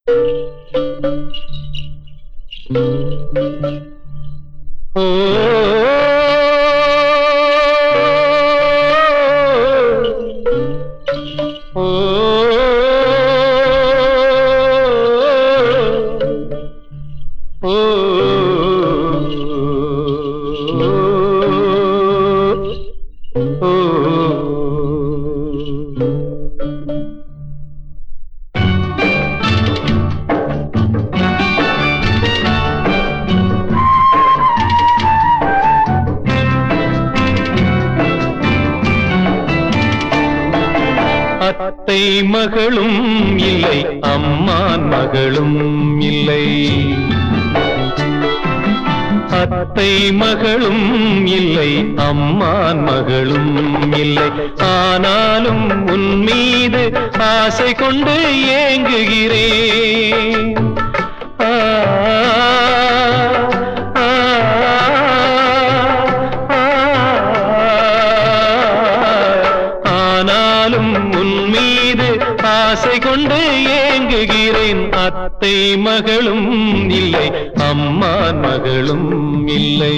ஓ ஓ ஓ அத்தை மகளும் இல்லை அம்மான் மகளும் இல்லை அத்தை மகளும் இல்லை அம்மான் மகளும் இல்லை ஆனாலும் உன் மீது ஆசை கொண்டு ஏங்குகிறேன் ஆ, ஆ, ஆ, ஆனாலும் உன் மீது ஆசை கொண்டு ஏங்குகிறேன் அத்தை மகளும் இல்லை அம்மான் மகளும் இல்லை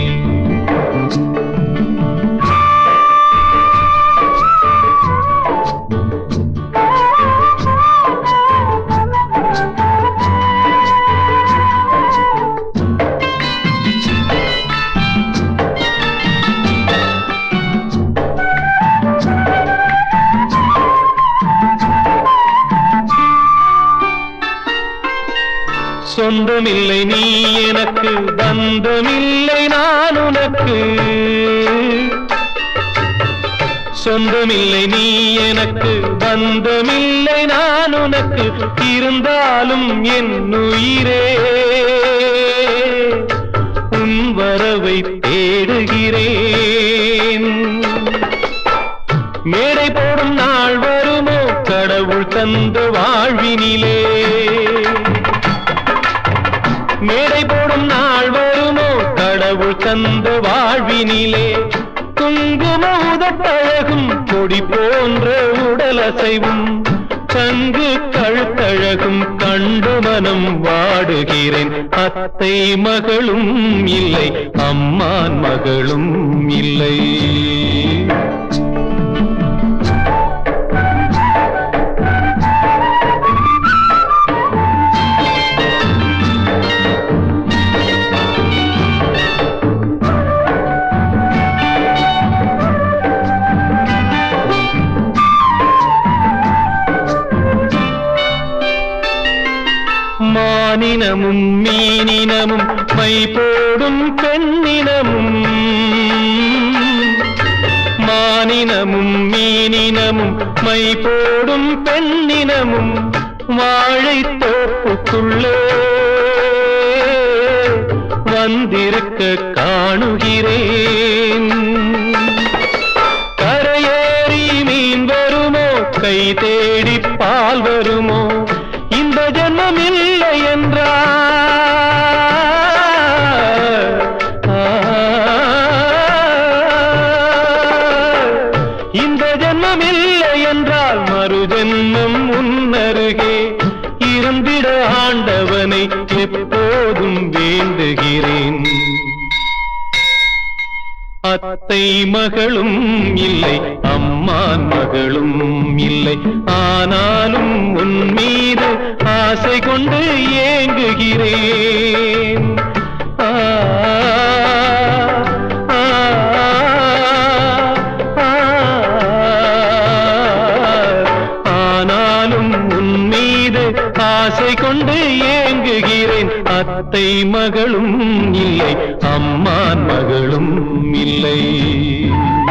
சொந்தமில்லை நீ எனக்கு பந்தமில்லை நான் உனக்கு சொந்தமில்லை நீ எனக்கு பந்தமில்லை நான் உனக்கு இருந்தாலும் என் உயிரே உன் வரவை தேடுகிறேன் மேடை போடும் நாள் வருமோ கடவுள் தந்த வாழ்வினிலே மேடை போடும் நாள் வருமோ கடவுள் தந்த வாழ்வினிலே குங்கும உதட்டழகும் கொடி போன்ற உடல் அசைவும் சங்கு கழுத்தழகும் கண்டு மனம் வாடுகிறேன் அத்தை மகளும் இல்லை அம்மான் மகளும் இல்லை மானினமும் மீனினமும் மை போடும் பெண்ணினமும் மானினமும் மீனினமும் மை போடும் பெண்ணினமும் வாழைத் தோப்புக்குள்ளே வந்திருக்க காணுகிறேன் கரையேறி மீன் வருமோ கை தேடி பால் வருமோ இந்த ஜென்மம் இல்லை என்றால் ஆ, இந்த ஜென்மம் இல்லை என்றால் மறு ஜென்மம் முன்னருகே இருந்திட ஆண்டவனை எப்போதும் வேண்டுகிறேன் அத்தை மகளும் இல்லை அம்மான் மகளும் இல்லை ஆனாலும் உன் மீது ஆசை கொண்டு ஏங்குகிறேன் ஆ, ஆ, ஆ, ஆனாலும் உன் மீது ஆசை கொண்டு ஏங்குகிறேன் அத்தை மகளும் இல்லை அம்மான் மகளும் இல்லை